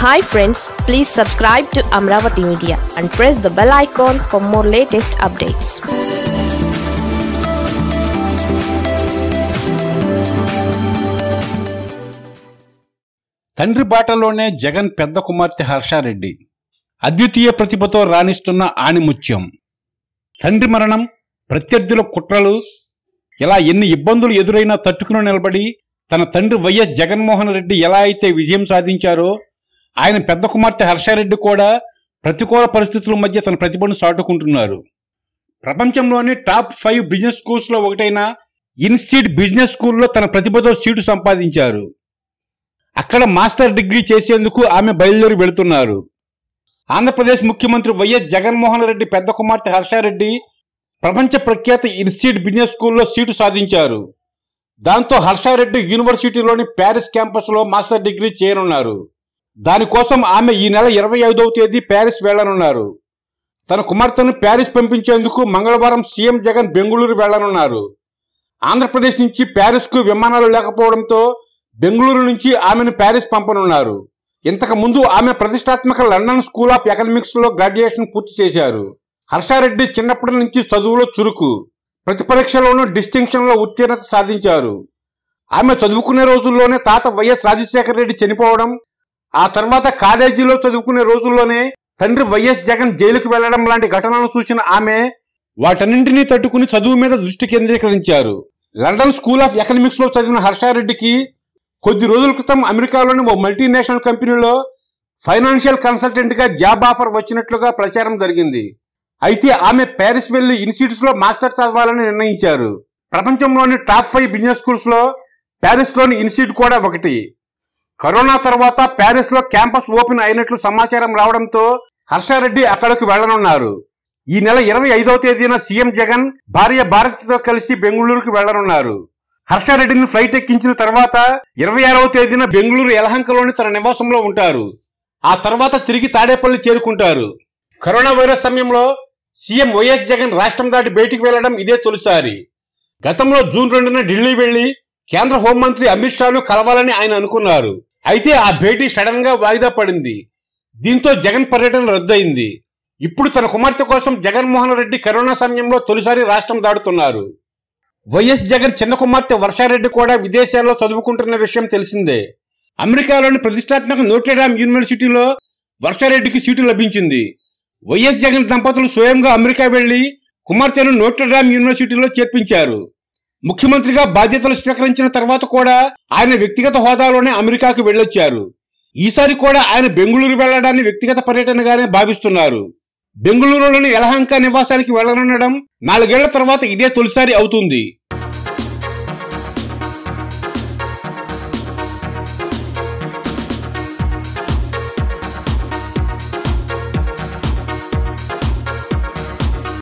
hi friends please subscribe to Amaravati media and press the bell icon for more latest updates తండ్రి బాటలోనే జగన్ పెద్ద కుమార్తె హర్షారెడ్డి అద్వితీయ ప్రతిభతో రాణిస్తున్న ఆణిముత్యం తండ్రి మరణం ప్రత్యర్థుల కుట్రలు ఇలా ఎన్ని ఇబ్బందులు ఎదురైనా తట్టుకుని నిలబడి తన తండ్రి వైఎస్ జగన్మోహన్ రెడ్డి ఎలా అయితే విజయం సాధించారో ఆయన పెద్ద కుమార్తె హర్షారెడ్డి కూడా ప్రతికూల పరిస్థితుల మధ్య తన ప్రతిభను సాటుకుంటున్నారు ప్రపంచంలోని టాప్ ఫైవ్ బిజినెస్ స్కూల్స్లో ఒకటైన ఇన్స్టిట్యూట్ బిజినెస్ స్కూల్లో తన ప్రతిభతో సీటు సంపాదించారు అక్కడ మాస్టర్ డిగ్రీ చేసేందుకు ఆమె బయలుదేరి వెళుతున్నారు ఆంధ్రప్రదేశ్ ముఖ్యమంత్రి వైఎస్ జగన్మోహన్ రెడ్డి పెద్ద కుమార్తె హర్షారెడ్డి ప్రపంచ ప్రఖ్యాత ఇన్స్టిట్యూట్ బిజినెస్ స్కూల్లో సీటు సాధించారు దాంతో హర్షారెడ్డి యూనివర్సిటీలోని ప్యారిస్ క్యాంపస్లో మాస్టర్ డిగ్రీ చేయనున్నారు దానికోసం ఆమె ఈ నెల ఇరవై ఐదవ తేదీ ప్యారిస్ వెళ్లనున్నారు తన కుమార్తెను ప్యారిస్ పంపించేందుకు మంగళవారం సీఎం జగన్ బెంగళూరు వెళ్లనున్నారు ఆంధ్రప్రదేశ్ నుంచి ప్యారిస్కు విమానాలు లేకపోవడంతో బెంగళూరు నుంచి ఆమెను ప్యారిస్ పంపనున్నారు ఇంతకు ముందు ఆమె ప్రతిష్టాత్మక లండన్ స్కూల్ ఆఫ్ ఎకనామిక్స్ లో గ్రాడ్యుయేషన్ పూర్తి చేశారు హర్షారెడ్డి చిన్నప్పటి నుంచి చదువులో చురుకు ప్రతి పరీక్షలోనూ డిస్టింక్షన్ లో ఉత్తీర్ణత సాధించారు ఆమె చదువుకునే రోజుల్లోనే తాత వైఎస్ రాజశేఖర రెడ్డి చనిపోవడం ఆ తర్వాత కాలేజీలో చదువుకునే రోజుల్లోనే తండ్రి వైఎస్ జగన్ జైలుకు వెళ్లడం లాంటి ఘటనలను చూసిన ఆమె వాటన్నింటినీ తట్టుకుని చదువు మీద దృష్టి కేంద్రీకరించారు లండన్ స్కూల్ ఆఫ్ ఎకనామిక్స్ లో చదివిన హర్షారెడ్డికి కొద్ది రోజుల క్రితం అమెరికాలోని ఓ మల్టీనేషనల్ కంపెనీలో ఫైనాన్షియల్ కన్సల్టెంట్ గా జాబ్ ఆఫర్ వచ్చినట్లుగా ప్రచారం జరిగింది అయితే ఆమె ప్యారిస్ వెళ్లి ఇన్స్టిట్యూట్స్ లో మాస్టర్ చదవాలని నిర్ణయించారు ప్రపంచంలోని టాప్ ఫైవ్ బిజినెస్ స్కూల్స్ లో ప్యారిస్ లోని ఇన్స్టిట్యూట్ కూడా ఒకటి కరోనా తర్వాత ప్యారిస్ లో క్యాంపస్ ఓపెన్ అయినట్లు సమాచారం రావడంతో హర్షారెడ్డి అక్కడకు వెళ్లనున్నారు ఈ నెల ఇరవై ఐదవ తేదీన సీఎం జగన్ భార్య భారతితో కలిసి బెంగళూరుకు వెళ్లనున్నారు హర్షారెడ్డిని ఫ్లైట్ ఎక్కించిన తర్వాత ఇరవై ఆరవ తేదీన బెంగళూరు యలహంకలోని తన నివాసంలో ఉంటారు ఆ తర్వాత తిరిగి తాడేపల్లి చేరుకుంటారు కరోనా వైరస్ సమయంలో సీఎం వైఎస్ జగన్ రాష్ట్రం దాటి బయటికి వెళ్లడం ఇదే తొలిసారి గతంలో జూన్ రెండున ఢిల్లీ వెళ్లి కేంద్ర హోంమంత్రి అమిత్ షాను కలవాలని ఆయన అనుకున్నారు అయితే ఆ భేటీ సడన్ గా వాయిదా పడింది దీంతో జగన్ పర్యటన రద్దయింది ఇప్పుడు తన కుమార్తె కోసం జగన్మోహన్ రెడ్డి కరోనా సమయంలో తొలిసారి రాష్ట్రం దాడుతున్నారు వైఎస్ జగన్ చిన్న కుమార్తె వర్షారెడ్డి కూడా విదేశాల్లో చదువుకుంటున్న విషయం తెలిసిందే అమెరికాలోని ప్రతిష్టాత్మక నోట్రేడామ్ యూనివర్సిటీలో వర్షారెడ్డికి సీటు లభించింది వైఎస్ జగన్ దంపతులు స్వయంగా అమెరికా వెళ్లి కుమార్తెను నోట్రడామ్ యూనివర్సిటీలో చేర్పించారు ముఖ్యమంత్రిగా బాధ్యతలు స్వీకరించిన తర్వాత కూడా ఆయన వ్యక్తిగత హోదాలోనే అమెరికాకు వెళ్ళొచ్చారు ఈసారి కూడా ఆయన బెంగళూరు వెళ్లడాన్ని వ్యక్తిగత పర్యటనగానే భావిస్తున్నారు బెంగళూరులోని యలహంక నివాసానికి వెళ్లనుండడం నాలుగేళ్ల తర్వాత ఇదే తొలిసారి అవుతుంది